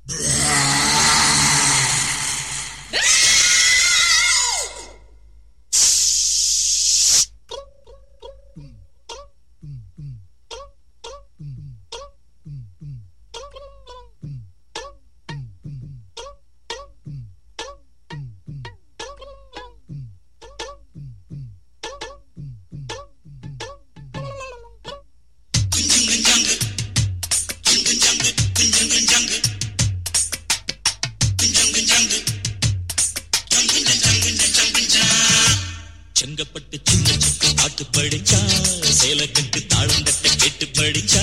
செங்கப்பட்டு சின்ன சிக்கு பாட்டு படிச்சா சேலை கட்டு தாளம் தட்ட கேட்டு படிச்சா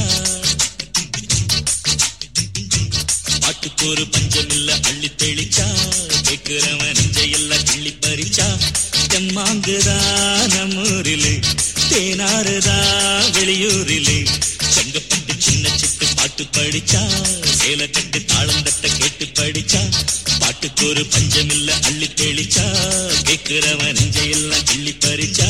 பாட்டுக்கு ஒரு பஞ்சம் இல்ல அள்ளி தெளிச்சா கேக்குறவன் நெஞ்சையெல்லாம் கிள்ளி பறிச்சா தெம்மாங்குதா நம்மூரிலே தேனாறுதா வெளியூரிலே செங்கப்பட்டு சின்ன சிட்டு பாட்டு படிச்சா சேலை கட்டு தாளம் தட்ட கேட்டு படிச்சா பாட்டுக்கு ஒரு பஞ்சம் இல்ல அள்ளி தெளிச்சா கேக்குறவன் நெஞ்சையெல்லாம் கிள்ளி பறிச்சா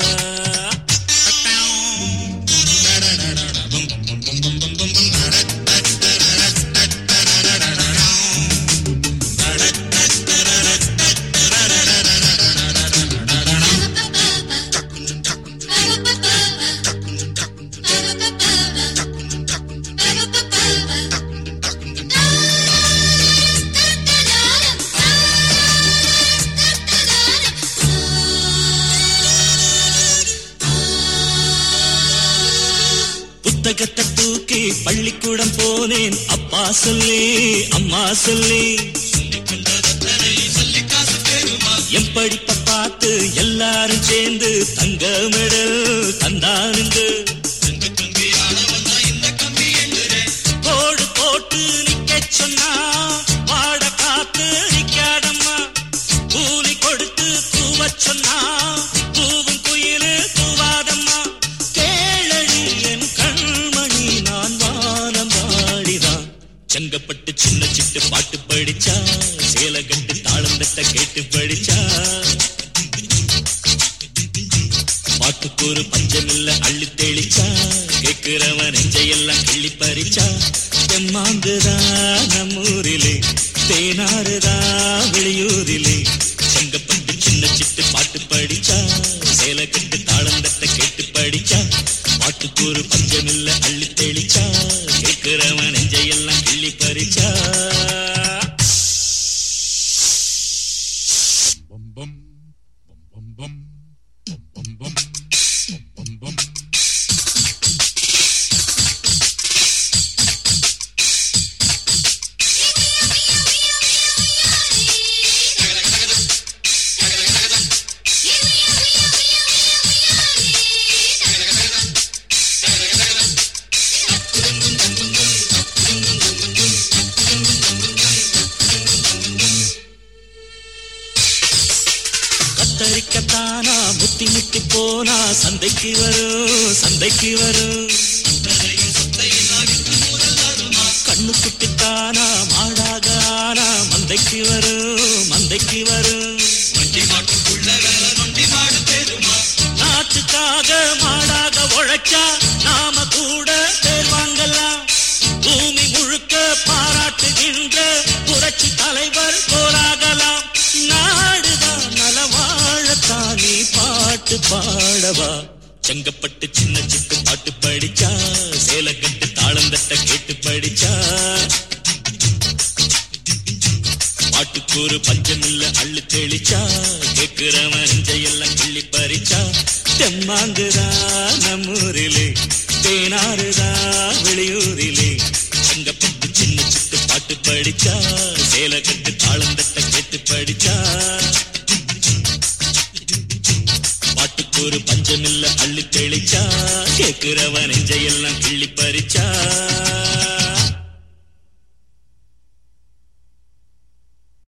புத்தகத்தை தூக்கி பள்ளிக்கூடம் போனேன் அப்பா சொல்லி அம்மா சொல்லி என் படிப்பை பார்த்து எல்லாரும் சேர்ந்து தங்க மெடல் தந்தானுங்க கோடு போட்டு நிக்க சொன்னா வாட காத்து நிக்காதம்மா கூலி கொடுத்து பூவ சொன்னா பூவும் குயிலு பூவாதம்மா கேளடி என் கண்மணி நான் வானம் பாடிதான் செங்கப்பட்டு சின்ன சிட்டு பாட்டு படிச்சா சேலை கட்டு தாளம் தட்ட கேட்டு படிச்சா பாட்டுக்கு ஒரு பஞ்சம் இல்ல அள்ளி தெளிச்சா கேக்குறவன் நெஞ்சையெல்லாம் கிள்ளி பறிச்சா தெம்மாங்குதா நம்மூரிலே தேனாறுதா வெளியூரிலே செங்கப்பட்டு சின்ன சிட்டு பாட்டு படிச்சா சேலை கட்டு தாளம் தட்ட கேட்டு படிச்சா பாட்டுக்கு ஒரு பஞ்சம் இல்ல அள்ளி தெளிச்சா கேக்குறவன் நெஞ்சையெல்லாம் கிள்ளி பறிச்சா bum bum bum bum bum bum bum bum bum bum கத்தரிக்கத்தானா முத்தி முத்தி போனா சந்தைக்கு வரும் சந்தைக்கு வரும் கண்ணு குட்டித்தானா மாடாக ஆனா மந்தைக்கு வரும் மந்தைக்கு வரும் நாட்டுக்காக மாடாக உழைச்சா நாம கூட பேர் வாங்கலாம் பூமி முழுக்க பாராட்டுகின்ற புரட்சி தலைவர் போராகலாம் நாடுதான் நலவாழத்தான் நீ பாட்டு பாடவா செங்கப்பட்டு சின்ன சிட்டு பாட்டு படிச்சா சேலை கட்டு தாளம் தட்ட கேட்டு படிச்சா பாட்டுக்கு ஒரு பஞ்சம் இல்ல அள்ளு தெளிச்சா கேக்குறவன் நெஞ்சையெல்லாம் கிள்ளி பறிச்சா தெம்மாங்குதா நம்மூரிலே தேனாறுதா வெளியூரிலே செங்கப்பட்டு சின்ன சிட்டு பாட்டு படிச்சா சேலை கட்டு தாளம் தட்ட கேட்டு படிச்சா பாட்டுக்கு ஒரு பஞ்சம் இல்ல அள்ளு தெளிச்சா கேக்குறவன் நெஞ்சையெல்லாம் கிள்ளி பறிச்சா